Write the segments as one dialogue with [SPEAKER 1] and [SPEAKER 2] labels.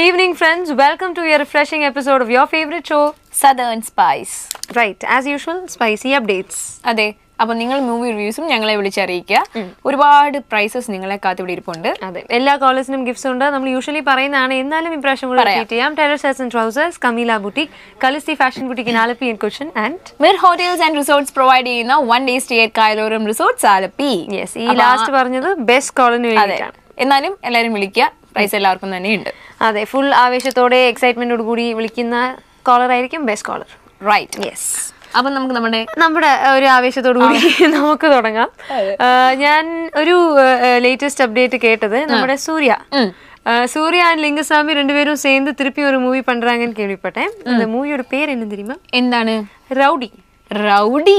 [SPEAKER 1] evening, friends. Welcome to your refreshing episode of your favorite show.
[SPEAKER 2] Southern Spice
[SPEAKER 1] Right, as usual, spicy updates.
[SPEAKER 2] അതെ അപ്പൊ നിങ്ങൾ movie റിവ്യൂസും ഞങ്ങളെ വിളിച്ചറിയിക്കുക ഒരുപാട് prices നിങ്ങളെ കാത്തിവിടെ ഇരിപ്പുണ്ട്
[SPEAKER 1] അതെ എല്ലാ കോളേജിനും ഗിഫ്റ്റ്സ് ഉണ്ട് നമ്മൾ യൂഷ്വലി പറയുന്നതാണ് എന്നാലും ഇപ്രാവശ്യം കൂടെ
[SPEAKER 2] പറയാം.
[SPEAKER 1] റിപ്പീറ്റ് ചെയ്യാം terror shirts and trousers Kameela boutique കലിസ്തി fashion boutique in Alleppey and Cochin and
[SPEAKER 2] Mir hotels and resorts provide ചെയ്യുന്ന one day stay Kayaloram resorts Alleppey
[SPEAKER 1] yes ഈ ലാസ്റ്റ് പറഞ്ഞത് ബെസ്റ്റ് കോളിന്
[SPEAKER 2] അതെ
[SPEAKER 1] വേണ്ടിയിട്ടാണ്
[SPEAKER 2] എന്നാലും എല്ലാരും വിളിക്കുക പ്രൈസ് എല്ലാവർക്കും തന്നെ ഉണ്ട്
[SPEAKER 1] അതെ ഫുൾ ആവേശത്തോടെ എക്സൈറ്റ്മെന്റോട് കൂടി വിളിക്കുന്ന കോളർ ആയിരിക്കും ബെസ്റ്റ് കോളർ
[SPEAKER 2] റൈറ്റ് യെസ് അപ്പൊ നമുക്ക് നമ്മുടെ
[SPEAKER 1] നമ്മുടെ ഒരു ആവേശത്തോടു കൂടി നമുക്ക് തുടങ്ങാം ആ, ഞാൻ ഒരു ലേറ്റസ്റ്റ് അപ്ഡേറ്റ് കേട്ടത് നമ്മുടെ സൂര്യ ആ, സൂര്യ ആൻഡ് ലിംഗസ്വാമി രണ്ടുപേരും சேர்ந்து திருப்பி ஒரு மூவி பண்றாங்கன்னு கேள்விப்பட்டேன் அந்த மூவியோட பேர் என்ன தெரியுமா
[SPEAKER 2] എന്താണ്
[SPEAKER 1] റൗഡി
[SPEAKER 2] റൗഡി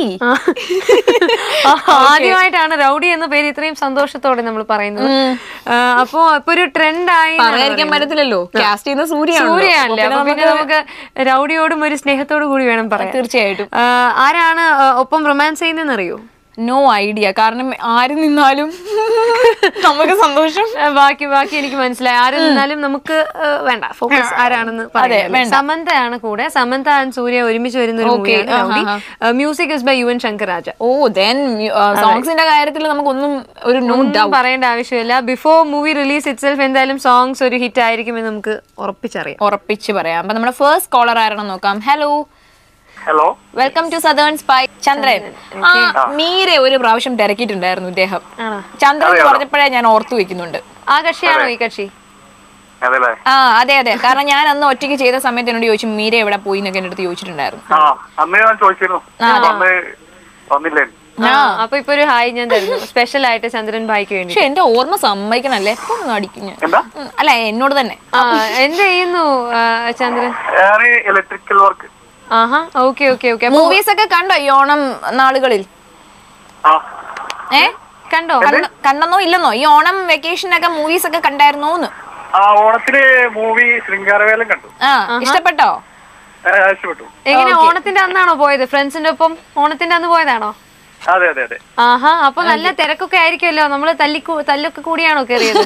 [SPEAKER 1] ആദ്യമായിട്ടാണ് റൗഡി എന്ന പേര് ഇത്രയും സന്തോഷത്തോടെ നമ്മൾ പറയുന്നത് ആ, അപ്പോ ഇപ്പൊ ഒരു ട്രെൻഡ് ആയി എന്നാണ്
[SPEAKER 2] പറയാതിരിക്കാൻ
[SPEAKER 1] പറയുന്നത്.
[SPEAKER 2] പറ്റത്തില്ലല്ലോ കാസ്റ്റ് ചെയ്യുന്ന സൂര്യാണ്
[SPEAKER 1] സൂര്യയാണല്ലേ അപ്പൊ പിന്നെ നമുക്ക് റൗഡിയോടും ഒരു സ്നേഹത്തോടു കൂടി വേണം പറയാൻ
[SPEAKER 2] തീർച്ചയായിട്ടും
[SPEAKER 1] ആ, ആരാണ് ആ, ഒപ്പം റൊമാൻസ് ചെയ്യുന്നതെന്ന് അറിയോ
[SPEAKER 2] നോ ഐഡിയ കാരണം ആര് നിന്നാലും നമുക്ക് സന്തോഷം
[SPEAKER 1] ആ, ബാക്കി ബാക്കി എനിക്ക് മനസ്സിലായി ആര് നിന്നാലും നമുക്ക് ആ, വേണ്ട ഫോക്കസ് ആരാണെന്ന് പറയാം സമന്തയാണ് കൂടെ സമന്ത ആൻഡ് സൂര്യ ഒരുമിച്ച് വരുന്ന ഒരു
[SPEAKER 2] Okay,
[SPEAKER 1] മൂവിയാണ് music is by Yuvan Shankar Raja
[SPEAKER 2] oh then സോങ്സിന്റെ കാര്യത്തിൽ നമുക്കൊന്നും ഒരു നോ
[SPEAKER 1] ഒന്നും പറയേണ്ട ആവശ്യമില്ല ബിഫോർ മൂവി റിലീസ് ഇറ്റ്സെൽഫ് എന്തായാലും സോങ്സ് ഒരു ഹിറ്റ് ആയിരിക്കുമെന്ന് നമുക്ക് ഉറപ്പിച്ചറിയാം
[SPEAKER 2] ഉറപ്പിച്ച് പറയാം അപ്പൊ നമ്മുടെ ഫസ്റ്റ് കോളർ ആരാണെന്ന് നോക്കാം hello
[SPEAKER 3] hello
[SPEAKER 2] welcome to Southern Spice Chandran ആ മീരെ ഒരു പ്രാവശ്യം തിരക്കിയിട്ടുണ്ടായിരുന്നു ഇദ്ദേഹം
[SPEAKER 1] ആണോ
[SPEAKER 2] ചന്ദ്രൻ എന്ന് പറഞ്ഞപ്പോഴേ ഞാൻ ഓർത്തു വെക്കുന്നുണ്ട്
[SPEAKER 1] ആ കക്ഷിയാണോ ഈ കക്ഷി
[SPEAKER 3] അതെല്ലേ
[SPEAKER 2] ആ അതെ അതെ കാരണം ഞാൻ അന്ന് ഒറ്റയ്ക്ക് ചെയ്ത സമയത്ത് എന്നോട് ചോദിച്ചു മീര എവിടെ പോയി എന്നൊക്കെ എൻ്റെ അടുത്ത് ചോദിച്ചിട്ടുണ്ടായിരുന്നു
[SPEAKER 3] ആ അന്ന് ഞാൻ ചോദിച്ചിരുന്നു അന്ന് വന്നില്ലേ
[SPEAKER 1] ആ, അപ്പൊ ഇപ്പൊ ഒരു ഹായ് ഞാൻ തരുന്നു സ്പെഷ്യൽ ആയിട്ട് ചന്ദ്രൻ ഭായിക്ക് വേണ്ടി
[SPEAKER 2] പക്ഷെ എന്റെ ഓർമ്മ സമ്മതിക്കണല്ലേ എപ്പോ ഒന്ന് അടിക്കും ഞാൻ
[SPEAKER 3] എന്താ
[SPEAKER 2] ഉം, അല്ല എന്നോട് തന്നെ
[SPEAKER 1] ആ എന്ത് ചെയ്യുന്നു ആ, ചന്ദ്രൻ
[SPEAKER 3] ഞാൻ ഇലക്ട്രിക്കൽ വർക്ക്
[SPEAKER 1] ആഹാ ഓക്കെ ഓക്കെ ഓക്കെ
[SPEAKER 2] മൂവീസ് ഒക്കെ കണ്ടോ ഈ ഓണം നാളുകളിൽ
[SPEAKER 3] ആ
[SPEAKER 2] ഏ
[SPEAKER 1] കണ്ടോ
[SPEAKER 2] കണ്ട- കണ്ടെന്നോ ഇല്ലെന്നോ ഈ ഓണം വെക്കേഷനൊക്കെ മൂവീസ് ഒക്കെ കണ്ടായിരുന്നോന്ന്
[SPEAKER 3] ആ ഓണത്തിന് മൂവി ശൃംഗാരവേലം കണ്ടു
[SPEAKER 2] ആ ഇഷ്ടപ്പെട്ടോ
[SPEAKER 3] ആ, ഇഷ്ടപ്പെട്ടു
[SPEAKER 1] എങ്ങനെ ഓണത്തിന്റെ അന്നാണോ പോയത് ഫ്രണ്ട്സിന്റെ ഒപ്പം ഓണത്തിന്റെ അന്ന് പോയതാണോ
[SPEAKER 3] അതെ അതെ അതെ
[SPEAKER 1] ആഹാ അപ്പൊ നല്ല തിരക്കൊക്കെ ആയിരിക്കുമല്ലോ നമ്മള് തല്ലി തല്ലൊക്കെ കൂടിയാണോ കയറിയത്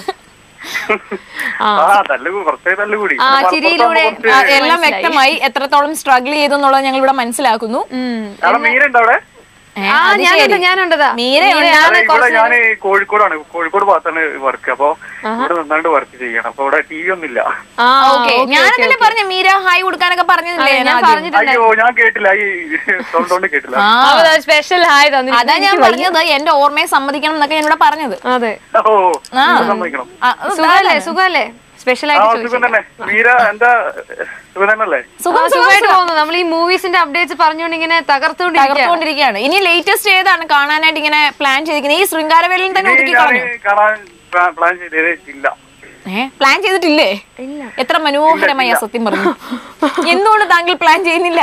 [SPEAKER 1] ആ
[SPEAKER 3] ആ തല്ല് കൂ- കുറച്ച് തല്ല് കൂടി
[SPEAKER 1] ആ,
[SPEAKER 3] പിന്നെ
[SPEAKER 1] ചിരിയിലൂടെ
[SPEAKER 3] മലപ്പുറത്താകുമ്പോ
[SPEAKER 2] ആ,
[SPEAKER 3] കുറച്ച്
[SPEAKER 2] എല്ലാം വ്യക്തമായി എത്രത്തോളം സ്ട്രഗിൾ ചെയ്തു എന്നുള്ളത് ഞങ്ങൾ ഇവിടെ മനസ്സിലാക്കുന്നു
[SPEAKER 1] ഉം.
[SPEAKER 3] അവിടെ മീനുണ്ടോ അവിടെ
[SPEAKER 2] ഏ,
[SPEAKER 1] ആ
[SPEAKER 2] അത്
[SPEAKER 1] ഞാനുണ്ട്
[SPEAKER 2] ശരി.
[SPEAKER 1] ഞാനുണ്ടതാ
[SPEAKER 2] മീരയുണ്ട്.
[SPEAKER 3] അതെ, ഇവിടെ ഞാൻ കോഴിക്കോടാണ് കോഴിക്കോട് ഭാഗത്താണ് വർക്ക് അപ്പൊ ഇവിടെ നിന്നാണ്ട് വർക്ക് ചെയ്യണം അപ്പൊ ഇവിടെ ടി വി ഒന്നുമില്ല
[SPEAKER 1] ആ
[SPEAKER 2] ഓക്കെ ഞാനതല്ലേ പറഞ്ഞ മീര ഹായ് കൊടുക്കാനൊക്കെ പറഞ്ഞില്ലേ
[SPEAKER 1] അതെ, ഞാൻ
[SPEAKER 2] ആദ്യം?
[SPEAKER 1] പറഞ്ഞിട്ടുണ്ട്
[SPEAKER 3] അയ്യോ ഞാൻ കേട്ടില്ല ഈ സൗണ്ട് കൊണ്ട് കേട്ടില്ല
[SPEAKER 2] ആ,
[SPEAKER 1] സ്പെഷ്യൽ ഹായ് തന്നിട്ട്
[SPEAKER 2] അതാ ഞാൻ പറഞ്ഞത് എന്റെ ഓർമ്മയെ സമ്മതിക്കണം എന്നൊക്കെ ഞാൻ ഇവിടെ പറഞ്ഞത്
[SPEAKER 1] അതെ
[SPEAKER 3] ഓ
[SPEAKER 2] ആ.
[SPEAKER 3] സമ്മതിക്കണം
[SPEAKER 2] ആ, അത്
[SPEAKER 1] സുഖല്ലേ സുഖല്ലേ സ്പെഷ്യൽ
[SPEAKER 3] ആ
[SPEAKER 1] ആയിട്ട്
[SPEAKER 3] സുഖം
[SPEAKER 1] ചോദിച്ചു
[SPEAKER 3] തന്നെ മീര എന്താ സുഖം തന്നെയല്ലേ
[SPEAKER 2] സുഖം സുഖം
[SPEAKER 1] സുഖമായിട്ട് പോകുന്നു നമ്മൾ ഈ മൂവീസിന്റെ അപ്ഡേറ്റ്സ് പറഞ്ഞുകൊണ്ട് ഇങ്ങനെ തകർത്തുകൊണ്ടിരിക്കുക
[SPEAKER 2] തകർത്തുകൊണ്ടിരിക്കുകയാണ് ഇനി ലേറ്റസ്റ്റ് ഏതാണ് കാണാനായിട്ട് ഇങ്ങനെ പ്ലാൻ ചെയ്തിരിക്കുന്നത് ഈ ശൃംഗാരവേലയിൽ തന്നെ
[SPEAKER 3] ഇനി
[SPEAKER 2] ഒതുക്കി
[SPEAKER 3] ഞാൻ
[SPEAKER 2] കളഞ്ഞു
[SPEAKER 3] കാണാൻ പ്ലാ- പ്ലാൻ ചെയ്തേ ഇല്ല
[SPEAKER 2] ഏഹ് പ്ലാൻ ചെയ്തിട്ടില്ലേ
[SPEAKER 1] ഇല്ല
[SPEAKER 2] എത്ര മനോഹരമായ സത്യം പറഞ്ഞു എന്തുകൊണ്ട് താങ്കൾ പ്ലാൻ ചെയ്യുന്നില്ല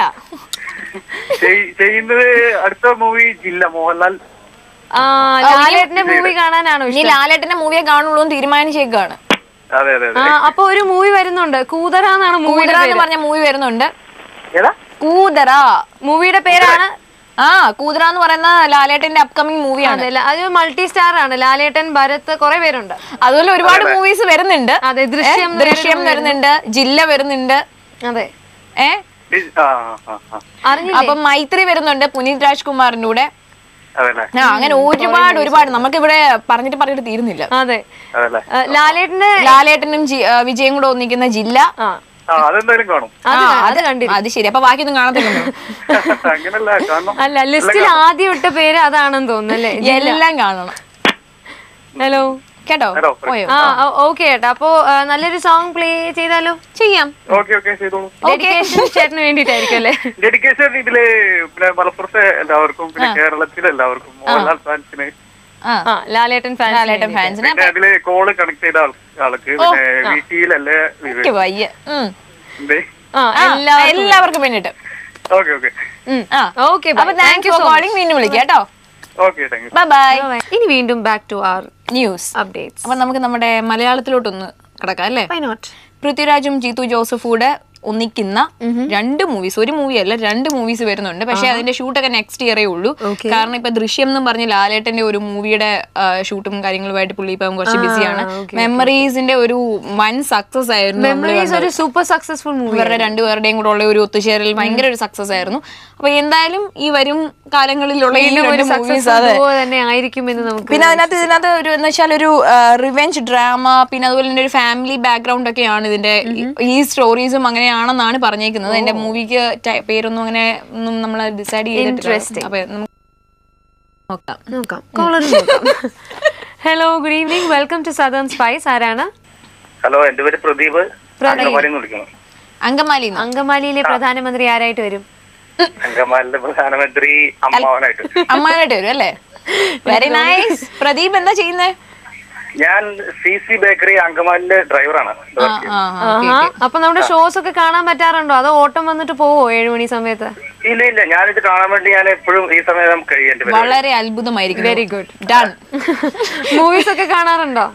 [SPEAKER 3] ചെയ്- ചെയ്യുന്നത് അടുത്ത മൂവി ജില്ല മോഹൻലാൽ
[SPEAKER 1] ആ ലാലേട്ടന്റെ മൂവി കാണാനാണോ
[SPEAKER 2] ഇനി ലാലേട്ടന്റെ മൂവിയെ കാണുള്ളൂ എന്ന് തീരുമാനിച്ചേക്കാണ്
[SPEAKER 3] അതെ അതെ
[SPEAKER 1] ആ
[SPEAKER 3] അതെ
[SPEAKER 1] അപ്പൊ ഒരു മൂവി വരുന്നുണ്ട് കൂതറ എന്നാണ് മൂവിയുടെ
[SPEAKER 2] കൂതറ എന്ന് പറഞ്ഞ മൂവി വരുന്നുണ്ട്
[SPEAKER 3] ഏതാ
[SPEAKER 2] കൂതറ
[SPEAKER 1] മൂവിയുടെ പേരാണ്
[SPEAKER 2] ആ കൂതറ എന്ന് പറയുന്ന ലാലേട്ടന്റെ അപ്കമിങ് മൂവിയാണ്
[SPEAKER 1] അതെ ല- അത് മൾട്ടി സ്റ്റാർ ആണ് ലാലേട്ടൻ ഭരത് കുറെ പേരുണ്ട്
[SPEAKER 2] അതുപോലെ ഒരുപാട് മൂവീസ് വരുന്നുണ്ട്
[SPEAKER 1] അതെ ദൃശ്യം
[SPEAKER 2] ഏ, ദൃശ്യം വരുന്നുണ്ട് ജില്ല വരുന്നുണ്ട്
[SPEAKER 1] അതെ
[SPEAKER 2] ഏ
[SPEAKER 3] ഈ- ആ ആ, ആ.
[SPEAKER 1] അറിഞ്ഞില്ലേ
[SPEAKER 2] അപ്പൊ മൈത്രി വരുന്നുണ്ട് പുനീത് രാജ്കുമാറിന്റെ കൂടെ
[SPEAKER 3] അതല്ലേ
[SPEAKER 2] ആ അങ്ങനെ ഒരുപാട് ഒരുപാട് നമുക്കിവിടെ പറഞ്ഞിട്ട് പറഞ്ഞിട്ട് തീരുന്നില്ല
[SPEAKER 1] അതെ
[SPEAKER 3] അതല്ലേ
[SPEAKER 1] ആ, ലാലേട്ടന്റെ
[SPEAKER 2] ലാലേട്ടനും ജി- ആ, വിജയും കൂടെ ഒന്നിക്കുന്ന ജില്ല
[SPEAKER 1] ആ
[SPEAKER 3] ആ അതെന്തായാലും കാണും
[SPEAKER 2] ആ,
[SPEAKER 1] അത്
[SPEAKER 2] അത്
[SPEAKER 1] അത് കണ്ടില്ല
[SPEAKER 2] അത് ശരി അപ്പൊ ബാക്കിയൊന്നും കാണത്തില്ലല്ലോ
[SPEAKER 3] അങ്ങനല്ല കാണണം
[SPEAKER 1] അല്ല ലിസ്റ്റിൽ ആദ്യം ഇട്ട പേര് അതാണെന്ന് തോന്നുന്നല്ലേ
[SPEAKER 2] എല്ലാം കാണണം
[SPEAKER 1] ഹലോ
[SPEAKER 2] കേട്ടോ
[SPEAKER 3] ഹലോ.
[SPEAKER 2] പോയോ
[SPEAKER 1] ആ ഓക്കെ ഏട്ടാ അപ്പൊ ആ, നല്ലൊരു സോങ് പ്ലേ ചെയ്താലോ
[SPEAKER 2] ചെയ്യാം
[SPEAKER 3] ഓക്കെ ഓക്കെ ചെയ്തോളൂ
[SPEAKER 1] ഡെഡിക്കേഷൻ ചേട്ടന് വേണ്ടിട്ടായിരിക്കും അല്ലേ
[SPEAKER 3] ഡെഡിക്കേഷൻ ഇതില് പിന്നെ മലപ്പുറത്തെ എല്ലാവർക്കും പിന്നെ കേരളത്തിലെ എല്ലാവർക്കും മോഹൻലാൽ ഫാൻസിന്
[SPEAKER 2] ആ
[SPEAKER 1] ആ ലാലേട്ടൻ ഫാൻസ്
[SPEAKER 2] ലാലേട്ടൻ ഫാൻസിനെ
[SPEAKER 3] പിന്നെ അതില് കോള് കണക്ട് ചെയ്ത ആൾ- ആൾക്ക് പിന്നെ വീട്ടിലല്ലേ
[SPEAKER 2] എനിക്ക് വയ്യ ഉം.
[SPEAKER 3] എന്തേ
[SPEAKER 1] ആ
[SPEAKER 2] ആ, എല്ലാവർക്കും വേണ്ടിട്ട്
[SPEAKER 3] ഓക്കെ ഓക്കെ
[SPEAKER 2] ആ
[SPEAKER 1] ഓക്കെ
[SPEAKER 2] അപ്പൊ താങ്ക് യു ഫോർ കോളിംഗ് വീണ്ടും വിളിക്കാം കേട്ടോ
[SPEAKER 3] okay thank you
[SPEAKER 2] bye bye
[SPEAKER 1] ഇനി വീണ്ടും back to our
[SPEAKER 2] news
[SPEAKER 1] updates
[SPEAKER 2] അപ്പൊ നമുക്ക് നമ്മുടെ മലയാളത്തിലോട്ടൊന്ന് കിടക്കാം അല്ലേ
[SPEAKER 1] വൈ നോട്ട്
[SPEAKER 2] പൃഥ്വിരാജും ജീതു ജോസഫൂടെ ഒന്നിക്കുന്ന രണ്ട് മൂവീസ് ഒരു മൂവി അല്ല രണ്ട് മൂവീസ് വരുന്നുണ്ട് പക്ഷെ അതിന്റെ ഷൂട്ടൊക്കെ നെക്സ്റ്റ് ഇയറേ ഉള്ളൂ
[SPEAKER 1] Okay.
[SPEAKER 2] കാരണം ഇപ്പൊ ദൃശ്യം എന്ന് പറഞ്ഞ ലാലേട്ടന്റെ ഒരു മൂവിയുടെ ഷൂട്ടും കാര്യങ്ങളുമായിട്ട് പുള്ളി ഇപ്പം കുറച്ച് ബിസിയാണ് മെമ്മറീസിന്റെ ഒരു വൻ സക്സസ് ആയിരുന്നു നമ്മള്
[SPEAKER 1] മെമ്മറീസ് ഒരു സൂപ്പർ സക്സസ്ഫുൾ മൂവി
[SPEAKER 2] ഇവരുടെ രണ്ടുപേരുടെയും കൂടെ ഉള്ള ഒരു ഒത്തുചേരൽ ഭയങ്കര ഒരു സക്സസ് ആയിരുന്നു അപ്പൊ എന്തായാലും ഈ വരും കാലങ്ങളിലുള്ള ഈ
[SPEAKER 1] വീണ്ടും ഒരു
[SPEAKER 2] രണ്ട് മൂവീസ്
[SPEAKER 1] സക്സസ്
[SPEAKER 2] അതെ
[SPEAKER 1] തന്നെ ആയിരിക്കുമെന്ന് നമുക്ക്
[SPEAKER 2] പിന്നെ അതിനകത്ത് ഇതിനകത്ത് ഒരു എന്ന് വെച്ചാൽ ഒരു റിവെഞ്ച് ഡ്രാമ പിന്നെ അതുപോലെ തന്നെ ഒരു ഫാമിലി ബാക്ക്ഗ്രൗണ്ട് ഒക്കെയാണ് ഇതിന്റെ ഈ- ഈ സ്റ്റോറീസും അങ്ങനെയാണെന്നാണ് പറഞ്ഞേക്കുന്നത് എന്റെ മൂവിക്ക് പേരൊന്നും അങ്ങനെ ഒന്നും നമ്മൾ ഡിസൈഡ് ചെയ്തിട്ടില്ല അപ്പൊ നമുക്ക് നോക്കാം
[SPEAKER 1] നോക്കാം കോളർ നോക്കാം hello good evening welcome to Southern Spice ആരാണ്
[SPEAKER 3] ഹലോ എന്റെ പേര് പ്രദീപ് അങ്കമാലി എന്ന് വിളിക്കുന്നു
[SPEAKER 2] അങ്കമാലി
[SPEAKER 1] അങ്കമാലിയിലെ പ്രധാനമന്ത്രി ആരായിട്ട് വരും
[SPEAKER 3] അങ്കമാലിന്റെ പ്രധാനമന്ത്രി അമ്മാവനായിട്ട്
[SPEAKER 2] അമ്മാനായിട്ട് വരും അല്ലേ വെരി നൈസ് പ്രദീപ് എന്താ ചെയ്യുന്നേ
[SPEAKER 3] ഞാൻ സി സി ബേക്കറി അങ്കമാലിന്റെ ഡ്രൈവറാണ്
[SPEAKER 2] ആ, ആ, ആ.
[SPEAKER 1] ആഹാ അപ്പൊ നമ്മുടെ ഷോസ് ഒക്കെ കാണാൻ പറ്റാറുണ്ടോ അതോ ഓട്ടം വന്നിട്ട് പോവോ ഏഴു മണി സമയത്ത്
[SPEAKER 3] ഇല്ല ഇല്ല ഞാനിത് കാണാൻ വേണ്ടി ഞാൻ എപ്പോഴും ഈ സമയം കഴിയേണ്ടി വരും
[SPEAKER 2] വളരെ അത്ഭുതമായിരിക്കും
[SPEAKER 1] വെരി ഗുഡ്
[SPEAKER 2] ഡൺ
[SPEAKER 1] മൂവീസ് ഒക്കെ കാണാറുണ്ടോ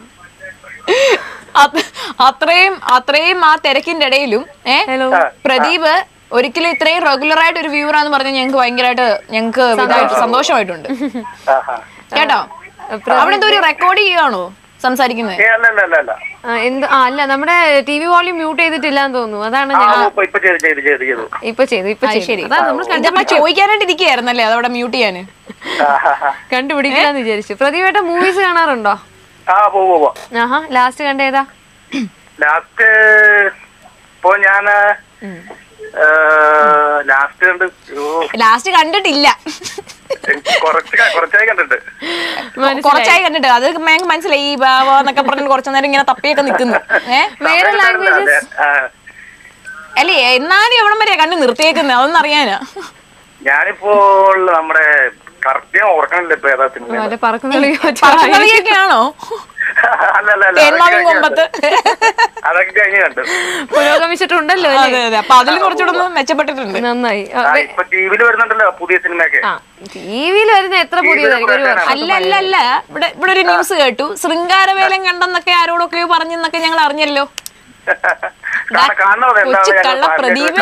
[SPEAKER 2] അത്രയും അത്രയും ആ തിരക്കിന്റെ ഇടയിലും ഏ
[SPEAKER 1] ഹലോ
[SPEAKER 2] പ്രദീപ് ഒരിക്കലും ഇത്രയും റെഗുലർ ആയിട്ട് ഒരു വ്യൂവർ ആന്ന് പറഞ്ഞാൽ ഞങ്ങൾക്ക് ഭയങ്കരമായിട്ട് ഞങ്ങൾക്ക് ഇതായിട്ട് സന്തോഷമായിട്ടുണ്ട്
[SPEAKER 3] ആഹാ.
[SPEAKER 2] കേട്ടോ അവിടെ എന്തോ ഒരു റെക്കോർഡ് ചെയ്യുകയാണോ സംസാരിക്കുന്നത്
[SPEAKER 3] ഏ, അല്ല അല്ല അല്ല അല്ല
[SPEAKER 1] ആ, എന്ത് ആ അല്ല നമ്മുടെ ടി വി വോളിയം മ്യൂട്ട് ചെയ്തിട്ടില്ല എന്ന് തോന്നുന്നു അതാണ്
[SPEAKER 3] ആ
[SPEAKER 1] ഞാൻ
[SPEAKER 3] ഇപ്പൊ ഇപ്പൊ ചെയ്ത് ചെയ്ത് ചെയ്ത് ചെയ്തു
[SPEAKER 1] ഇപ്പൊ ചെയ്തു ഇപ്പൊ ചെയ്തു അതാ നമ്മൾ
[SPEAKER 2] ഇതമ്മ ചോദിക്കാനായിട്ട് ഇരിക്കുകയായിരുന്നല്ലേ അതവിടെ മ്യൂട്ട് ചെയ്യാന്
[SPEAKER 3] ആഹാ.
[SPEAKER 1] കണ്ടുപിടിക്കാന്ന് വിചാരിച്ചു പ്രതിവേട്ട മൂവീസ് കാണാറുണ്ടോ
[SPEAKER 3] ആ പോ പോ, പോ
[SPEAKER 1] ആഹാ ലാസ്റ്റ് കണ്ട ഏതാ
[SPEAKER 3] ലാസ്റ്റ് ഇപ്പൊ ഞാൻ ലാസ്റ്റ് കണ്ട് ഓ,
[SPEAKER 2] ലാസ്റ്റ് കണ്ടിട്ടില്ല
[SPEAKER 3] എനിക്ക് കുറച്ച് ക- കുറച്ചായി കണ്ടിട്ട്
[SPEAKER 2] കുറച്ചായി കണ്ടിട്ട് അത് ഞങ്ങൾക്ക് മനസ്സിലായി ഈ ബാബ എന്നൊക്കെ പറഞ്ഞ് കുറച്ചു നേരം ഇങ്ങനെ തപ്പിയൊക്കെ നിൽക്കുന്നു ഏ
[SPEAKER 1] വേറെ ലാംഗ്വേജസ്
[SPEAKER 3] ആ,
[SPEAKER 2] അല്ലേ എന്നാലും എവിടം വരെയാ കണ്ണ് നിർത്തിയേക്കുന്നത് അതൊന്നും അറിയാനാ
[SPEAKER 3] ഞാനിപ്പോൾ നമ്മുടെ കറക്റ്റ് ഞാൻ ഓർക്കണില്ല ഇപ്പൊ ഏതാ സിനിമ
[SPEAKER 1] മറ്റേ പറക്കുന്നളി
[SPEAKER 2] പറക്കുന്നവിയൊക്കെയാണോ
[SPEAKER 3] അല്ല അല്ല അല്ല
[SPEAKER 2] തേന്മാവിൻ
[SPEAKER 3] അതൊക്കെ
[SPEAKER 2] കൊമ്പത്ത്
[SPEAKER 3] കഴിഞ്ഞ് അതൊക്കെ കഴിഞ്ഞ് കണ്ടു
[SPEAKER 1] പുരോഗമിച്ചിട്ടുണ്ടല്ലോ അല്ലേ
[SPEAKER 2] അതെ അതെ അപ്പൊ അതിൽ കുറച്ചുകൂടെ ഒന്ന് മെച്ചപ്പെട്ടിട്ടുണ്ട്
[SPEAKER 1] നന്നായി ആ,
[SPEAKER 3] ആ, ഇപ്പൊ ടിവിയിൽ വരുന്നുണ്ടല്ലോ പുതിയ സിനിമയൊക്കെ
[SPEAKER 1] ആ ടി വിയിൽ വരുന്ന എത്ര പുതിയതായിരിക്കും ഒരു വർഷം
[SPEAKER 2] അല്ല അല്ല അല്ല ഇവിടെ ഇവിടെ ഒരു ന്യൂസ് കേട്ടു ശൃംഗാരവേലം കണ്ടെന്നൊക്കെ ആരോടൊക്കെയോ പറഞ്ഞെന്നൊക്കെ ഞങ്ങൾ അറിഞ്ഞല്ലോ
[SPEAKER 3] കാണ- കാണണോ അത്
[SPEAKER 2] കൊച്ചു
[SPEAKER 3] എന്താണ്
[SPEAKER 2] കള്ള
[SPEAKER 3] ഞങ്ങൾ
[SPEAKER 2] പ്രദീപേ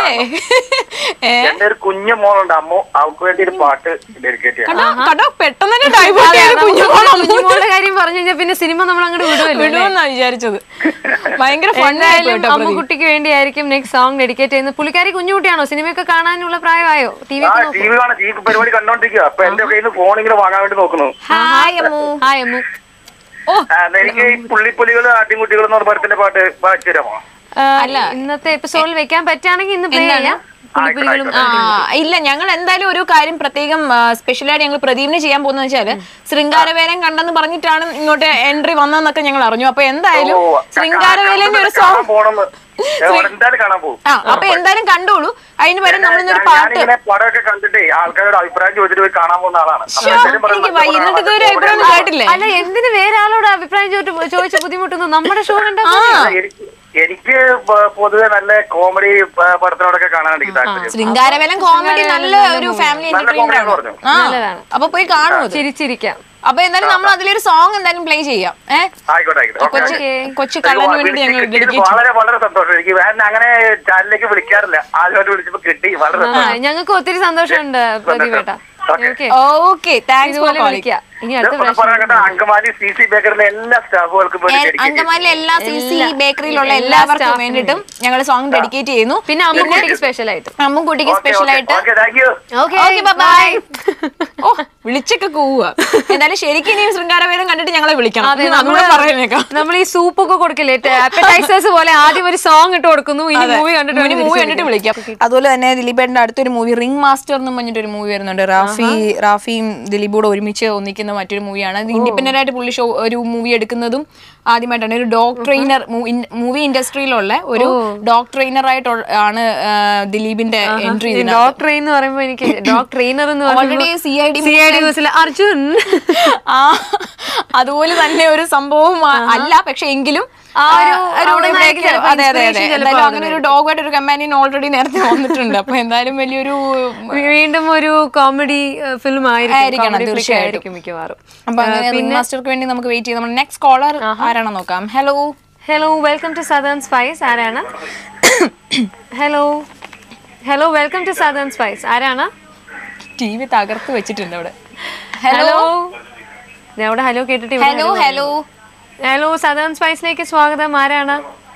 [SPEAKER 2] ഏ
[SPEAKER 3] എന്റെ ഒരു കുഞ്ഞു മോളുണ്ട് അമ്മ അവൾക്ക് വേണ്ടി ഒരു പാട്ട് ഡെഡിക്കേറ്റ് ചെയ്യാം
[SPEAKER 2] കടോ കടോ പെട്ടെന്ന് തന്നെ ഡൈവേർട്ട് ചെയ്ത് കുഞ്ഞുമോളെ
[SPEAKER 1] കുഞ്ഞുമോളുടെ കാര്യം പറഞ്ഞു കഴിഞ്ഞാൽ പിന്നെ സിനിമ നമ്മൾ അങ്ങോട്ട് വിടുമല്ലോ
[SPEAKER 2] വിടുമെന്നാ വിചാരിച്ചത് ഭയങ്കര ഫണ്ടായി
[SPEAKER 1] എന്തായാലും അമ്മക്കുട്ടിക്ക് വേണ്ടിയായിരിക്കും നെക്സ്റ്റ് സോങ് ഡെഡിക്കേറ്റ് ചെയ്യുന്നത് പുള്ളിക്കാരി കുഞ്ഞുകുട്ടിയാണോ സിനിമയൊക്കെ കാണാനുള്ള പ്രായമായോ ടി വി
[SPEAKER 3] ആ ടി വി കാണാം ടി വി പരിപാടി കണ്ടോണ്ടിരിക്കുക അപ്പൊ എന്റെ കയ്യിൽ നിന്ന് ഫോൺ ഇങ്ങനെ വാങ്ങാൻ വേണ്ടി നോക്കുന്നു
[SPEAKER 2] ഹായ് അമ്മു
[SPEAKER 1] ഹായ് അമ്മു
[SPEAKER 2] ഓ
[SPEAKER 3] ആ, എന്നാ എനിക്ക് ഈ പുള്ളിപ്പുലികള് ആട്ടിൻകുട്ടികൾ എന്ന് പറഞ്ഞ പടത്തിന്റെ പാട്ട് വായിച്ചു തരാമോ
[SPEAKER 1] ആ, ഇന്നത്തെ എപ്പിസോഡിൽ വെക്കാൻ പറ്റുകയാണെങ്കിൽ ഇന്ന് പ്ലേ ചെയ്യാം പുള്ളിപ്പുലികളും
[SPEAKER 2] ആ ഇല്ല ഞങ്ങൾ എന്തായാലും ഒരു കാര്യം പ്രത്യേകം സ്പെഷ്യലായിട്ട് ഞങ്ങൾ പ്രദീപിന് ചെയ്യാൻ പോകുന്നത് വെച്ചാല് ശൃംഗാരവേലം കണ്ടെന്ന് പറഞ്ഞിട്ടാണ് ഇങ്ങോട്ട് എൻട്രി വന്നതെന്നൊക്കെ ഞങ്ങൾ അറിഞ്ഞു അപ്പൊ എന്തായാലും
[SPEAKER 3] ഓ,
[SPEAKER 2] ശൃംഗാരവേലന്റെ ഒരു
[SPEAKER 3] കാണാൻ
[SPEAKER 2] സോങ്
[SPEAKER 3] പോണെന്ന് ഞാൻ എന്തായാലും കാണാൻ പോകും
[SPEAKER 2] ആ അപ്പൊ എന്തായാലും കണ്ടോളൂ അതിന് പകരം നമ്മളിന്നൊരു പാട്ട്
[SPEAKER 3] ഞാനിങ്ങനെ പടമൊക്കെ കണ്ടിട്ടേ ആൾക്കാരുടെ അഭിപ്രായം ചോദിച്ചിട്ട് പോയി കാണാൻ പോകുന്ന ആളാണ് അപ്പൊ
[SPEAKER 2] ശ്ശോ,
[SPEAKER 3] എല്ലാവരും പറയും,
[SPEAKER 2] എനിക്ക്
[SPEAKER 3] മറ്റേ
[SPEAKER 2] വൈകുന്നേരത്തെ
[SPEAKER 3] പടം
[SPEAKER 2] ഇതുവരെ അഭിപ്രായം ഒന്നും കേട്ടില്ലേ
[SPEAKER 1] അല്ല എന്തിന് വേറെ ആളോട് അഭിപ്രായം ചോദിച്ച് ചോദിച്ച് ബുദ്ധിമുട്ടുന്നു നമ്മുടെ ഷോ കണ്ടാ
[SPEAKER 2] ആ
[SPEAKER 3] എനിക്ക് എനിക്ക് പ- പൊതുവെ നല്ല കോമഡി പടത്തിനോടൊക്കെ കാണാൻ എനിക്ക് താല്പര്യം
[SPEAKER 2] ശൃംഗാരവേലം കോമഡി നല്ല ഒരു ഫാമിലി
[SPEAKER 3] നല്ല
[SPEAKER 2] എന്റർടൈൻമെന്റ്
[SPEAKER 3] comedy
[SPEAKER 2] ആണ്
[SPEAKER 3] പറഞ്ഞു.
[SPEAKER 2] ആ
[SPEAKER 1] നല്ലതാണ്.
[SPEAKER 2] അപ്പൊ പോയി കാണൂ അത്.
[SPEAKER 1] ചിരിച്ചിരിക്കാം
[SPEAKER 2] അപ്പൊ എന്തായാലും നമ്മൾ അതിലൊരു സോങ് എന്തായാലും പ്ലേ ചെയ്യാം ഏഹ്
[SPEAKER 3] ആയിക്കോട്ടെ ആയിക്കോട്ടെ ഓക്കേ,
[SPEAKER 2] കൊച്ചു
[SPEAKER 3] ഓക്കേ.
[SPEAKER 2] കൊച്ചു കള്ളന് വേണ്ടി ഞങ്ങൾ
[SPEAKER 3] കിട്ടിയത്
[SPEAKER 2] ഡെഡിക്കേറ്റ്
[SPEAKER 3] വളരെ വളരെ സന്തോഷം എനിക്ക് ഞാൻ അങ്ങനെ ചാനലിലേക്ക് വിളിക്കാറില്ല ആദ്യമായിട്ട് വിളിച്ചപ്പോ കിട്ടി വളരെ സന്തോഷം.
[SPEAKER 1] ഞങ്ങൾക്ക് ഒത്തിരി സന്തോഷമുണ്ട് പ്രതിഭേട്ട ഓക്കെ
[SPEAKER 2] ഓക്കെ താങ്ക്സ് ഫോർ
[SPEAKER 1] ഇതുപോലെ
[SPEAKER 2] കോളിംഗ്
[SPEAKER 1] വിളിക്കാം ഇനി അടുത്ത
[SPEAKER 3] ഇവിടെ
[SPEAKER 1] പ്രാവശ്യം
[SPEAKER 3] പറയാൻ കേട്ടോ, അങ്കമാലി സി സി ബേക്കറിലെ എല്ലാ സ്റ്റാഫുകൾക്കും വേണ്ടി dedicate ചെയ്യുന്നു.
[SPEAKER 2] അങ്കമാലിലെ എല്ലാ സി സി ബേക്കറിയിലുള്ള എല്ലാവർക്കും
[SPEAKER 1] സ്റ്റാഫിനും
[SPEAKER 2] വേണ്ടിയിട്ടും ഞങ്ങൾ സോങ് ഡെഡിക്കേറ്റ് ചെയ്യുന്നു
[SPEAKER 1] പിന്നെ അമ്മക്കുട്ടിക്ക് സ്പെഷ്യൽ ആയിട്ട്
[SPEAKER 2] അമ്മുക്കുട്ടിക്ക്
[SPEAKER 3] ഓക്കേ,
[SPEAKER 2] സ്പെഷ്യൽ
[SPEAKER 3] ഓക്കേ,
[SPEAKER 2] ആയിട്ട്
[SPEAKER 3] okay, thank you.
[SPEAKER 1] Okay
[SPEAKER 2] okay bye ഓ വിളിച്ചൊക്കെ കൂവുക എന്തായാലും ശരിക്കും ഇനി ശൃംഗാരവേദം കണ്ടിട്ട് ഞങ്ങളെ വിളിക്കണം
[SPEAKER 1] അതെ
[SPEAKER 2] ഇന്ന്
[SPEAKER 1] നമ്മള്
[SPEAKER 2] അതുകൂടെ പറയുന്നേക്കാം
[SPEAKER 1] നമ്മൾ ഈ സൂപ്പ് ഒക്കെ കൊടുക്കില്ലേ അപ്പറ്റൈസേഴ്സ് പോലെ ആദ്യം ഒരു സോങ് ഇട്ട് കൊടുക്കുന്നു ഇനി മൂവി കണ്ടിട്ട്
[SPEAKER 2] ഇനി മൂവി കണ്ടിട്ട് വിളിക്കാം അതുപോലെ തന്നെ ദിലീപേട്ടന്റെ അടുത്തൊരു മൂവി റിംഗ് മാസ്റ്റർ എന്ന് പറഞ്ഞിട്ട് ഒരു മൂവി വരുന്നുണ്ട് റാഫി റാഫിയും ദിലീപൂടെ ഒരുമിച്ച് ഒന്നിക്കുന്ന മറ്റൊരു മൂവിയാണ് അത് ഇൻഡിപെൻഡന്റ് ആയിട്ട് പുള്ളി ഷോ ഒരു മൂവി എടുക്കുന്നതും ആദ്യമായിട്ടാണ് ഒരു ഡോഗ് ട്രെയിനർ മൂവി ഇൻഡസ്ട്രിയിലുള്ള ഒരു ഡോഗ് ട്രെയിനർ ആയിട്ട് ആണ് ആ, ദിലീപിന്റെ എൻട്രി
[SPEAKER 1] ഡോക്ടർ എന്ന് പറയുമ്പോ എനിക്ക് ഡോഗ് ട്രെയിനർ എന്ന്
[SPEAKER 2] already C I D
[SPEAKER 1] C I D ന്യൂസിലെ അർജുൻ
[SPEAKER 2] ആ അതുപോലെ തന്നെ ഒരു സംഭവം ആ- അല്ല പക്ഷെ എങ്കിലും
[SPEAKER 1] ആ ഒരു-
[SPEAKER 2] ഒരു
[SPEAKER 1] അവിടെ
[SPEAKER 2] break-
[SPEAKER 1] നിന്നായിരിക്കും ചിലപ്പോ
[SPEAKER 2] അതെ അതെ അതെ
[SPEAKER 1] inspiration ചിലപ്പോ
[SPEAKER 2] എന്തായാലും അങ്ങനെ ഒരു ഡോഗായിട്ട് ഒരു കമ്പാനിയൻ ഓൾറെഡി നേരത്തെ വന്നിട്ടുണ്ട് അപ്പൊ എന്തായാലും വലിയൊരു
[SPEAKER 1] വീണ്ടും ഒരു കോമഡി ഫിലിം
[SPEAKER 2] ആയിരിക്കണം,
[SPEAKER 1] ആയിരിക്കും comedy flick
[SPEAKER 2] തീർച്ചയായിട്ടും.
[SPEAKER 1] ആയിരിക്കും മിക്കവാറും
[SPEAKER 2] അപ്പൊ അങ്ങനെ റിംഗ് മാസ്റ്റർക്ക് വേണ്ടി നമുക്ക് വെയിറ്റ് ചെയ്യാം നമ്മൾ നെക്സ്റ്റ് കോളർ ആരാണെന്ന് നോക്കാം hello
[SPEAKER 1] hello welcome to Southern Spice ആരാണ് hello hello welcome to Southern Spice ആരാണ്
[SPEAKER 2] ടി വി തകർത്ത് വെച്ചിട്ടുണ്ട് അവിടെ
[SPEAKER 1] ഹലോ ഞാൻ അവിടെ ഹലോ കേട്ടിട്ട് ഇവിടെ
[SPEAKER 2] ഹലോ ഹലോ
[SPEAKER 1] ഹലോ സദേൺ സ്പൈസിലേക്ക് സ്വാഗതം ആരാണ്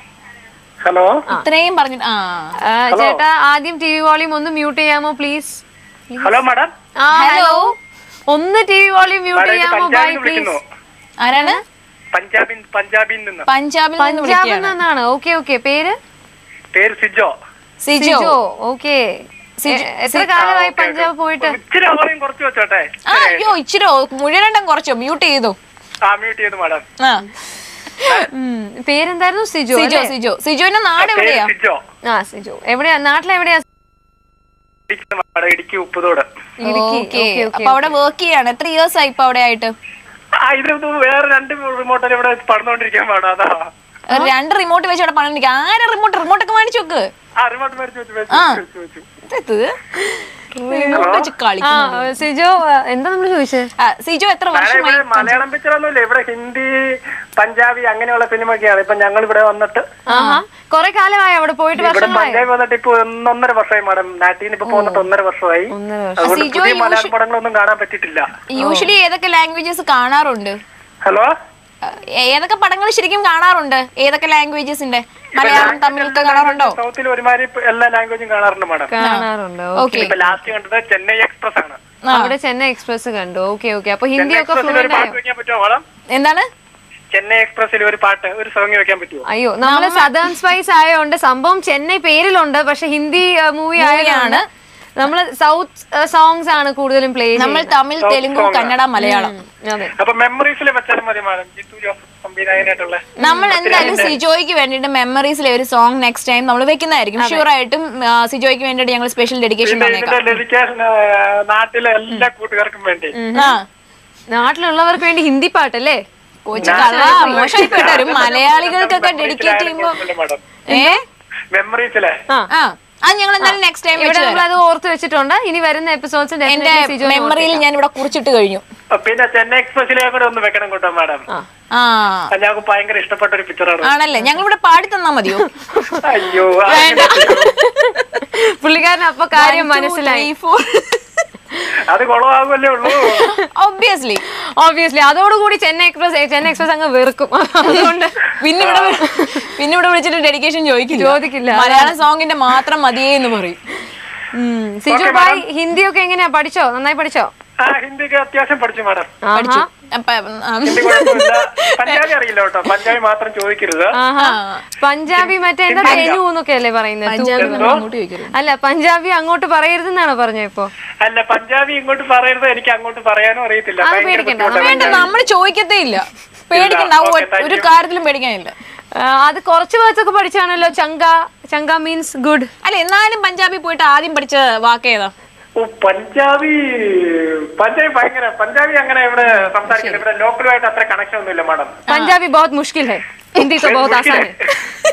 [SPEAKER 3] ഹലോ
[SPEAKER 2] ഇത്രയും പറഞ്ഞിട്ട് ആ
[SPEAKER 1] ആ, ചേട്ടാ ആദ്യം ടി വി വോളിയം ഒന്ന് മ്യൂട്ട് ചെയ്യാമോ പ്ലീസ്
[SPEAKER 3] ഹലോ മാഡം
[SPEAKER 1] ആ ഹലോ ഒന്ന് T V volume mute
[SPEAKER 3] madam ഇത്
[SPEAKER 1] ചെയ്യാമോ ബൈ
[SPEAKER 3] പഞ്ചാബിൽ നിന്ന്
[SPEAKER 1] പ്ലീസ്
[SPEAKER 3] വിളിക്കുന്നു
[SPEAKER 2] ആരാണ്
[SPEAKER 3] പഞ്ചാബിൽ പഞ്ചാബിൽ നിന്ന്
[SPEAKER 2] പഞ്ചാബിൽ നിന്ന്
[SPEAKER 1] പഞ്ചാബിൽ
[SPEAKER 2] വിളിക്കുകയാണ്
[SPEAKER 1] നിന്നാണ് ഓക്കെ ഓക്കെ പേര്
[SPEAKER 3] പേര് സിജോ
[SPEAKER 2] സിജോ
[SPEAKER 1] സിജോ ഓക്കെ എത്ര കാലമായി പഞ്ചാബ് പോയിട്ട്
[SPEAKER 3] ഇച്ചിരി അവരെയും കുറച്ച് വെച്ചോട്ടെ
[SPEAKER 2] ആ അയ്യോ ഇച്ചിരി മുഴുവനും കുറച്ചോ മ്യൂട്ട് ചെയ്തു
[SPEAKER 3] ആ മ്യൂട്ട് ചെയ്തു മാഡം
[SPEAKER 2] ആ
[SPEAKER 1] ഉം, പേരെന്തായിരുന്നു സിജോ
[SPEAKER 2] സിജോ
[SPEAKER 1] അല്ലേ?
[SPEAKER 2] സിജോ സിജോന്റെ നാട്
[SPEAKER 3] പേര്
[SPEAKER 2] എവിടെയാ
[SPEAKER 3] സിജോ
[SPEAKER 1] ആ സിജോ എവിടെയാ നാട്ടിലെവിടെയാ
[SPEAKER 3] Idukki madam Idukki Upputhode
[SPEAKER 1] Idukki
[SPEAKER 2] okay
[SPEAKER 1] okay
[SPEAKER 2] അപ്പൊ അവിടെ വർക്ക് ചെയ്യാണ് എത്ര ഇയേഴ്സ് ആയി ഇപ്പൊ അവിടെ ആയിട്ട്
[SPEAKER 3] ആ ഇത് വേറെ രണ്ട് റിമോട്ടിൽ ഇവിടെ പടന്നുകൊണ്ടിരിക്കാൻ പാടാ അതാ
[SPEAKER 2] രണ്ട് റിമോട്ട് വെച്ച് അവിടെ പണിക്ക് ആരെ റിമോട്ട് റിമോട്ട് ഒക്കെ മേടിച്ചു നോക്ക്
[SPEAKER 3] ആ റിമോട്ട് മേടിച്ച് വെച്ച് വെച്ച് വെച്ച് വെച്ചു
[SPEAKER 2] ഇത് റിമോട്ട് വെച്ച്
[SPEAKER 1] ആ
[SPEAKER 2] കളിക്കുന്നു
[SPEAKER 1] സിജോ ആ, എന്താ നമ്മൾ ചോദിച്ചത്
[SPEAKER 2] ആ, സിജോ എത്ര
[SPEAKER 3] ഞാന്
[SPEAKER 2] വർഷമായി
[SPEAKER 3] ഇവിടെ മലയാളം പിക്ചറൊന്നുമില്ല ഇവിടെ ഹിന്ദി പഞ്ചാബി അങ്ങനെയുള്ള സിനിമയൊക്കെയാണ് ഇപ്പൊ ഞങ്ങൾ ഇവിടെ വന്നിട്ട്
[SPEAKER 1] ആഹാ കൊറേ കാലമായി അവിടെ പോയിട്ട്
[SPEAKER 3] ഇവിടെ
[SPEAKER 1] വർഷങ്ങളായി
[SPEAKER 3] പഞ്ചാബി വന്നിട്ട് ഇപ്പൊ ഒന്നൊന്നര വർഷമായി മാഡം നാട്ടിൽ നിന്ന് ഇപ്പൊ പോന്നിട്ട് ഒന്നര വർഷമായി
[SPEAKER 1] ഒന്നര
[SPEAKER 3] അതുകൊണ്ട്
[SPEAKER 2] സിജോ
[SPEAKER 3] പുതിയ
[SPEAKER 2] യൂഷ്വ-
[SPEAKER 3] മലയാളം പടങ്ങളൊന്നും കാണാൻ പറ്റിയിട്ടില്ല
[SPEAKER 2] യൂഷ്വലി ഏതൊക്കെ ലാംഗ്വേജസ് കാണാറുണ്ട്
[SPEAKER 3] ഹലോ
[SPEAKER 2] ആ, ഏതൊക്കെ പടങ്ങൾ ശരിക്കും കാണാറുണ്ട് ഏതൊക്കെ ലാംഗ്വേജസിന്റെ മലയാളം തമിഴ് ഒക്കെ കാണാറുണ്ടോ
[SPEAKER 3] സൗത്തിൽ ഒരുമാതിരി ഇപ്പൊ എല്ലാ ലാംഗ്വേജും കാണാറുണ്ട് മാഡം
[SPEAKER 1] കാണാറുണ്ട്
[SPEAKER 2] ഓക്കെ
[SPEAKER 3] ഇപ്പൊ ലാസ്റ്റ് കണ്ടത് ചെന്നൈ എക്സ്പ്രസ് ആണ്
[SPEAKER 1] അവിടെ ചെന്നൈ എക്സ്പ്രസ് കണ്ടു ഓക്കെ ഓക്കെ അപ്പൊ ഹിന്ദി
[SPEAKER 3] ചെന്നൈ
[SPEAKER 1] ഒക്കെ
[SPEAKER 3] എക്സ്പ്രസിൽ ഒരു
[SPEAKER 1] ഫ്ലുവന്റ്
[SPEAKER 3] പാട്ട്
[SPEAKER 1] ആയോ
[SPEAKER 3] വെക്കാൻ പറ്റുമോ മാഡം
[SPEAKER 2] എന്താണ്
[SPEAKER 3] ചെന്നൈ എക്സ്പ്രസിൽ ഒരു പാട്ട് ഒരു സോങ് വെക്കാൻ പറ്റുമോ
[SPEAKER 1] അയ്യോ നമ്മള് സദേൺ സ്പൈസ് ആയതുകൊണ്ട് സംഭവം ചെന്നൈ പേരിലുണ്ട് പക്ഷെ ഹിന്ദി മൂവി ആയതാണ് നമ്മള് സൗത്ത് സോങ്സ് ആണ് കൂടുതലും പ്ലേ
[SPEAKER 2] നമ്മൾ തമിഴ് തെലുങ്കു കന്നഡ മലയാളം
[SPEAKER 1] അതെ
[SPEAKER 3] അപ്പൊ മെമ്മറീസിൽ വെച്ചാലും മതി മാഡം ജിത്തു ജോസഫ് സംവിധായകനായിട്ടുള്ള
[SPEAKER 2] നമ്മൾ എന്തായാലും സിജോയ്ക്ക് വേണ്ടിയിട്ട് മെമ്മറീസിലെ ഒരു സോങ് നെക്സ്റ്റ് ടൈം നമ്മൾ വെക്കുന്നതായിരിക്കും ഷുവർ ആയിട്ടും ആ, സിജോയ്ക്ക് വേണ്ടിയിട്ട് ഞങ്ങൾ സ്പെഷ്യൽ ഡെഡിക്കേഷൻ
[SPEAKER 3] പിന്നെ
[SPEAKER 2] തന്നേക്കാം
[SPEAKER 3] ഇതിന്റെ ഡെഡിക്കേഷൻ നാട്ടിലെ എല്ലാ കൂട്ടുകാർക്കും വേണ്ടി
[SPEAKER 2] ആ
[SPEAKER 1] നാട്ടിലുള്ളവർക്ക് വേണ്ടി ഹിന്ദി പാട്ടല്ലേ
[SPEAKER 2] കൊച്ചു കള്ള മോശമായി പോയിട്ട് മലയാളികൾക്കൊക്കെ ഡെഡിക്കേറ്റ് ചെയ്യുമ്പോ
[SPEAKER 3] മാഡം
[SPEAKER 2] ഏ
[SPEAKER 3] മെമ്മറീസിലെ
[SPEAKER 1] ആ
[SPEAKER 2] ആ അത് ഞങ്ങൾ എന്തായാലും നെക്സ്റ്റ് ടൈം
[SPEAKER 1] ഇവിടെ നമ്മൾ അത് ഓർത്ത് വെച്ചിട്ടുണ്ട് ഇനി വരുന്ന എപ്പിസോഡ്സ്
[SPEAKER 2] എന്റെ മെമ്മറിയിൽ ഞാൻ ഇവിടെ കുറിച്ചിട്ട് കഴിഞ്ഞു
[SPEAKER 3] പിന്നെ ചെന്നൈ എക്സ്പ്രസിലെ കൂടെ ഒന്ന് വെക്കണം കേട്ടോ മാഡം
[SPEAKER 2] ആ
[SPEAKER 3] അത് ഞങ്ങൾക്ക് ഭയങ്കര ഇഷ്ടപ്പെട്ട ഒരു പിക്ചറാണ്
[SPEAKER 2] ആണല്ലേ ഞങ്ങൾ ഇവിടെ പാടി തന്നാ മതിയോ
[SPEAKER 3] അയ്യോ
[SPEAKER 1] പുള്ളിക്കാരൻ അപ്പൊ കാര്യം മനസ്സിലായി
[SPEAKER 3] അത് കുളമാകുമല്ലേ ഉള്ളൂ
[SPEAKER 2] ഒബ്വിയസ്ലി
[SPEAKER 1] ഓബിയസ്ലി അതോടുകൂടി ചെന്നൈ എക്സ്പ്രസ് ചെന്നൈ എക്സ്പ്രസ് അങ്ങ് വെറുക്കും അതുകൊണ്ട്
[SPEAKER 2] പിന്നെ ഇവിടെ വി- പിന്നെ ഇവിടെ വിളിച്ചിട്ട് ഡെഡിക്കേഷൻ ചോദിക്കില്ല
[SPEAKER 1] ചോദിക്കില്ല.
[SPEAKER 2] മലയാളം സോങ്ങിന്റെ മാത്രം മതിയേ എന്ന് പറയും
[SPEAKER 1] ഉം. സിജു ഭായ് ഹിന്ദി ഒക്കെ എങ്ങനെയാ പഠിച്ചോ നന്നായി പഠിച്ചോ
[SPEAKER 3] ആ ഹിന്ദിക്ക് അത്യാവശ്യം പഠിച്ചു മാഡം
[SPEAKER 2] പഠിച്ചു അപ്പൊ ആ,
[SPEAKER 3] ഹിന്ദി കുഴപ്പമില്ല പഞ്ചാബി അറിയില്ല കേട്ടോ പഞ്ചാബി മാത്രം ചോദിക്കരുത്
[SPEAKER 1] ആഹാ പഞ്ചാബി മറ്റേ എന്താ തെനു എന്നൊക്കെ അല്ലേ പറയുന്നത്
[SPEAKER 2] പഞ്ചാബി നമ്മൾ അങ്ങോട്ട് ചോദിക്കരുത്
[SPEAKER 1] അല്ല പഞ്ചാബി അങ്ങോട്ട് പറയരുതെന്നാണോ പറഞ്ഞ ഇപ്പൊ
[SPEAKER 3] അല്ല പഞ്ചാബി ഇങ്ങോട്ട് പറയരുത് എനിക്ക് അങ്ങോട്ട് പറയാനും അറിയത്തില്ല
[SPEAKER 1] അത്
[SPEAKER 3] ഭയങ്കര
[SPEAKER 1] പേടിക്കണ്ട,
[SPEAKER 3] ബുദ്ധിമുട്ടാ
[SPEAKER 2] വേണ്ട
[SPEAKER 3] പഞ്ചാബി.
[SPEAKER 2] നമ്മൾ ചോദിക്കത്തേ ഇല്ല പേടിക്കണ്ട
[SPEAKER 3] ഓക്കേ,
[SPEAKER 2] ഒരു-
[SPEAKER 3] thank
[SPEAKER 2] ഒരു
[SPEAKER 3] you.
[SPEAKER 2] കാര്യത്തിലും പേടിക്കാനില്ല
[SPEAKER 1] ആ, അത് കുറച്ച് വേർഡ്സ് ഒക്കെ പഠിച്ചാണല്ലോ ചങ്ക ചങ്ക മീൻസ് ഗുഡ്
[SPEAKER 2] അല്ല എന്നാലും പഞ്ചാബി പോയിട്ട് ആദ്യം പഠിച്ച വാക്ക് ഏതാ
[SPEAKER 3] ഓ പഞ്ചാബി പഞ്ചാബി ഭയങ്കര പഞ്ചാബി അങ്ങനെ ഇവിടെ സംസാരിക്കില്ല ഇവിടെ ലോക്കലുമായിട്ട് അത്ര കണക്ഷൻ ഒന്നുമില്ല മാഡം
[SPEAKER 1] पंजाबी बहुत मुश्किल है हिंदी तो बहुत आसान है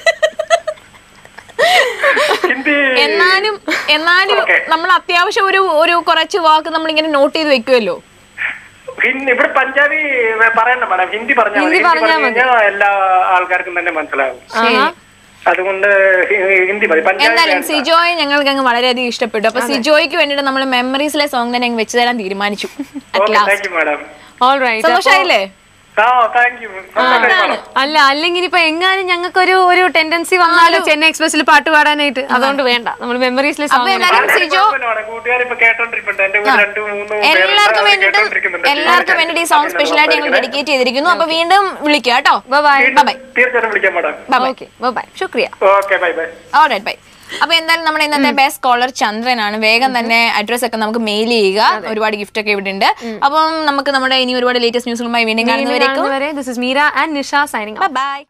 [SPEAKER 3] ഹിന്ദി
[SPEAKER 2] എന്നാലും എന്നാലും
[SPEAKER 3] Okay.
[SPEAKER 2] നമ്മൾ അത്യാവശ്യം ഒരു ഒരു കുറച്ച് വാക്ക് നമ്മൾ ഇങ്ങനെ നോട്ട് ചെയ്ത് വെക്കുമല്ലോ
[SPEAKER 3] ഹിന്ദി ഇവിടെ പഞ്ചാബി പറയണ്ട മാഡം ഹിന്ദി പറഞ്ഞാൽ
[SPEAKER 1] ഹിന്ദി പറഞ്ഞാ മതി.
[SPEAKER 3] കഴിഞ്ഞാൽ എല്ലാ ആൾക്കാർക്കും തന്നെ മനസ്സിലാവും
[SPEAKER 1] ആഹാ.
[SPEAKER 3] അതുകൊണ്ട് ഹി- ഹിന്ദി മതി പഞ്ചാബി
[SPEAKER 2] എന്തായാലും
[SPEAKER 3] വേണ്ട.
[SPEAKER 2] സിജോയെ ഞങ്ങൾക്ക് അങ്ങ് വളരെയധികം ഇഷ്ടപ്പെട്ടു അപ്പൊ സിജോയ്ക്ക് വേണ്ടിയിട്ട് നമ്മൾ മെമ്മറീസിലെ സോങ് തന്നെ അങ്ങ് വെച്ച് തരാൻ തീരുമാനിച്ചു At
[SPEAKER 3] okay
[SPEAKER 2] last.
[SPEAKER 3] Thank you madam
[SPEAKER 1] All right.
[SPEAKER 2] സന്തോഷായില്ലേ
[SPEAKER 3] ആ താങ്ക് യു മാഡം
[SPEAKER 1] അല്ല അല്ലെങ്കിൽ ഇനിയിപ്പോ എങ്ങാനും ഞങ്ങൾക്കൊരു ഒരു ടെൻഡൻസി വന്നാലോ ചെന്നൈ എക്സ്പ്രസിൽ പാട്ട് പാടാനായിട്ട് അതുകൊണ്ട് വേണ്ട നമ്മൾ മെമ്മറീസിലെ
[SPEAKER 2] അപ്പൊ
[SPEAKER 1] സോങ്
[SPEAKER 2] എന്തായാലും സിജോ
[SPEAKER 3] കൂട്ടുകാർ ഇപ്പൊ കേട്ടോണ്ടിരിപ്പുണ്ട് എന്റെ കൂടെ രണ്ടു മൂന്ന്
[SPEAKER 2] എല്ലാവർക്കും വേണ്ടിയിട്ട് എല്ലാവർക്കും വേണ്ടിയിട്ട് ഈ സോങ് സ്പെഷ്യലായിട്ട് ഞങ്ങൾ ഡെഡിക്കേറ്റ് ചെയ്തിരിക്കുന്നു അപ്പൊ വീണ്ടും വിളിക്കുക കേട്ടോ
[SPEAKER 1] ബൈ
[SPEAKER 2] ബൈ
[SPEAKER 3] തീർച്ചയായിട്ടും വിളിക്കാം മാഡം
[SPEAKER 2] ബൈ
[SPEAKER 1] ഓക്കെ ബൈ ശുക്രിയ
[SPEAKER 3] okay bye bye
[SPEAKER 2] all right bye അപ്പൊ എന്തായാലും നമ്മുടെ ഇന്നത്തെ ബെസ്റ്റ് കോളർ ചന്ദ്രനാണ് വേഗം തന്നെ അഡ്രസ് ഒക്കെ നമുക്ക് മെയിൽ ചെയ്യുക ഒരുപാട് ഗിഫ്റ്റ് ഒക്കെ ഇവിടെ ഉണ്ട് അപ്പം നമുക്ക് നമ്മുടെ ഇനി ഒരുപാട് ലേറ്റസ്റ്റ് ന്യൂസുകളുമായി വീണ്ടും കാണുന്നവരേക്കും
[SPEAKER 1] this is Meera and Nisha signing
[SPEAKER 2] by